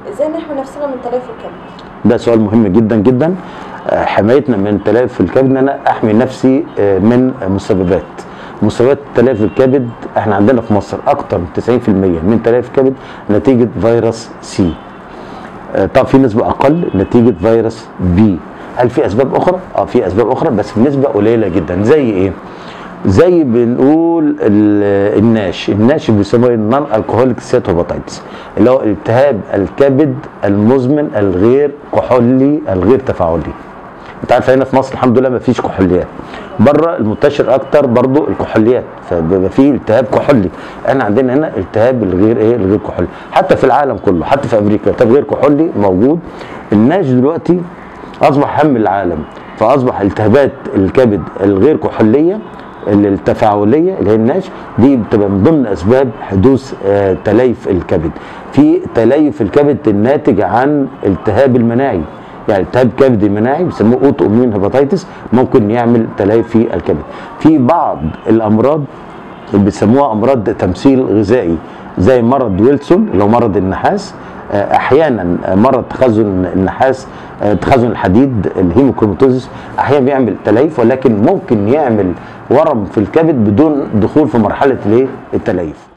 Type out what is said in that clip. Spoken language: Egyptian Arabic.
ازاي نحمي نفسنا من تليف الكبد ده سؤال مهم جدا جدا آه، حمايتنا من تلف الكبد ان انا احمي نفسي آه، من مسببات مسببات تلف الكبد احنا عندنا في مصر اكتر من 90% من تلف الكبد نتيجه فيروس سي آه، طب في نسبه اقل نتيجه فيروس بي هل في اسباب اخرى اه في اسباب اخرى بس بنسبه قليله جدا زي ايه زي بنقول ال- الناش الناش بيسموه النون الكحوليك سيتوباتايتس اللي هو التهاب الكبد المزمن الغير كحولي الغير تفاعلي انت عارف هنا في مصر الحمد لله ما فيش كحوليات بره المنتشر اكتر برضو الكحوليات فبيبقى فيه التهاب كحولي احنا عندنا هنا التهاب الغير ايه الغير كحولي حتى في العالم كله حتى في امريكا التهاب غير كحولي موجود الناش دلوقتي اصبح هم العالم فاصبح التهابات الكبد الغير كحوليه اللي التفاعليه اللي هي الناش دي بتبقى من ضمن اسباب حدوث آه، تليف الكبد في تليف الكبد الناتج عن التهاب المناعي يعني التهاب كبدي مناعي بيسموه اوتو اميون هيباتيتس ممكن يعمل تليف في الكبد في بعض الامراض اللي بيسموها امراض تمثيل غذائي زي مرض ويلسون اللي هو مرض النحاس آه، احيانا آه، مرض تخزن النحاس آه، تخزن الحديد الهيموكروماتوزيس احيانا بيعمل تليف ولكن ممكن يعمل ورم في الكبد بدون دخول في مرحله الايه التليف